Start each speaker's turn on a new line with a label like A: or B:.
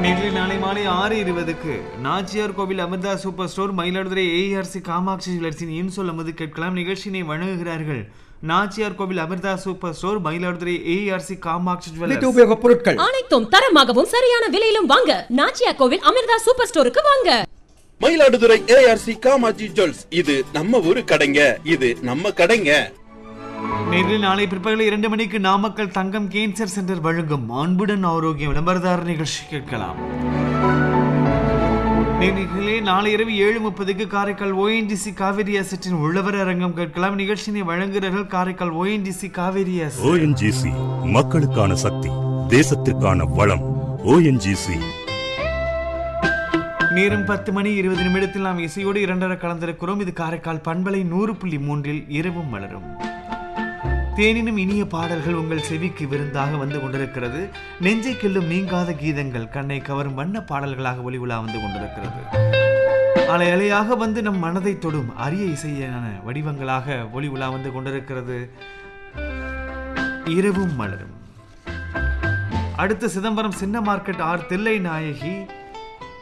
A: நேற்று நாளை மாலை ஆறு இருபதுக்கு Nachiyar Kovil Amirtha super store Mayiladuthurai ARC Kamakshi ஜுவல்லர்ஸின் இன்சொல் அமுது கேட்கலாம் நிகழ்ச்சியினை வழங்குகிறார்கள் Nachiyar Kovil Amirtha super store Mayiladuthurai ARC Kamakshi
B: வீட்டு
A: ஜுவல்லர்ஸ்
B: உபயோகப் பொருட்கள்
C: அனைத்தும் தரமாகவும் சரியான விலையிலும் வாங்க நாச்சியா கோவில் அமிர்தா சூப்பர் ஸ்டோருக்கு வாங்க
D: மயிலாடுதுறை ஏஆர்சி காமாஜி ஜுவல்ஸ் இது நம்ம ஊரு கடைங்க இது நம்ம கடைங்க
A: நேரில் நாளை பிற்பகல் இரண்டு மணிக்கு நாமக்கல் தங்கம் கேன்சர் சென்டர் வழங்கும் அன்புடன் ஆரோக்கியம் விளம்பரதார நிகழ்ச்சி கேட்கலாம் நேர்களே நாளை இரவு ஏழு முப்பதுக்கு காரைக்கால் ஓஎன்டிசி காவேரி அசட்டின் உழவர் அரங்கம் கேட்கலாம் நிகழ்ச்சியினை வழங்குகிறார்கள் Karaikal ONGC Cauvery asset
E: ONGC மக்களுக்கான சக்தி தேசத்திற்கான வளம் ஓஎன்ஜிசி
A: நேரம் பத்து மணி இருபது நிமிடத்தில் நாம் இசையோடு இரண்டரை கலந்திருக்கிறோம் இது காரைக்கால் பண்பலை நூறு புள்ளி மூன்றில் இரவும் மலரும் தேனினும் இனிய பாடல்கள் உங்கள் செவிக்கு விருந்தாக வந்து கொண்டிருக்கிறது நெஞ்சை கிள்ளும் நீங்காத கீதங்கள் கண்ணை கவரும் வண்ண பாடல்களாக ஒளி உலா வந்து கொண்டிருக்கிறது அலை அலையாக வந்து நம் மனதை தொடும் அரிய இசையான வடிவங்களாக ஒளி உலா வந்து கொண்டிருக்கிறது இரவும் மலரும் அடுத்து சிதம்பரம் சின்ன மார்க்கெட் ஆர் தில்லை நாயகி